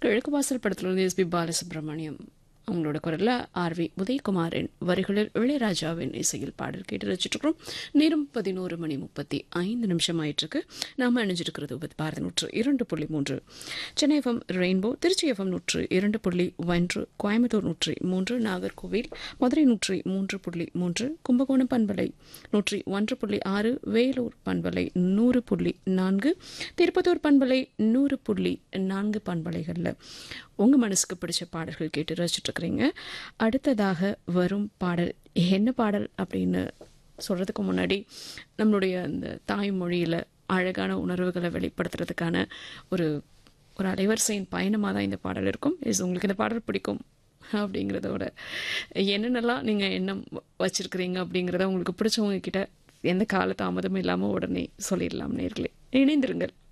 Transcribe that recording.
கிழக்கு வாசல் படத்திலிருந்து எஸ்பி பாலசுப்ரமணியம் அவங்களோட குரல்ல ஆர்வி உதயகுமாரின் வரிகளில் இளையராஜாவின் இசையில் பாடல் கேட்டு ரசிச்சுட்டு இருக்கிறோம் நேரம் பதினோரு மணி முப்பத்தி ஐந்து நிமிஷம் ஆயிட்டு இருக்கு நாம அணிஞ்சிருக்கிறது வித் பாரதி நூற்று இரண்டு புள்ளி மூன்று Chennai FM rainbow Trichy FM நூற்று இரண்டு புள்ளி ஒன்று கோயம்புத்தூர் நூற்றி மூன்று நாகர்கோவில் மதுரை நூற்றி மூன்று புள்ளி மூன்று கும்பகோணம் பண்பலை நூற்றி ஒன்று புள்ளி ஆறு வேலூர் பண்பலை நூறு புள்ளி நான்கு திருப்பத்தூர் பண்பலை நூறு புள்ளி நான்கு பண்பலைகளில் உங்கள் மனசுக்கு பிடிச்ச பாடல்கள் கேட்டு ரசிச்சுட்டு இருக்கிறீங்க அடுத்ததாக வரும் பாடல் என்ன பாடல் அப்படின்னு சொல்கிறதுக்கு முன்னாடி நம்மளுடைய அந்த தாய்மொழியில் அழகான உணர்வுகளை வெளிப்படுத்துறதுக்கான ஒரு ஒரு அலைவரிசையின் பயணமாக தான் இந்த பாடல் இருக்கும் இஸ் உங்களுக்கு இந்த பாடல் பிடிக்கும் அப்படிங்கிறத விட என்னென்னலாம் நீங்கள் எண்ணம் வச்சுருக்கிறீங்க அப்படிங்கிறத உங்களுக்கு பிடிச்சவங்க கிட்ட எந்த கால தாமதமும் இல்லாமல் உடனே சொல்லிடலாம் நேர்களே இணைந்திருங்கள்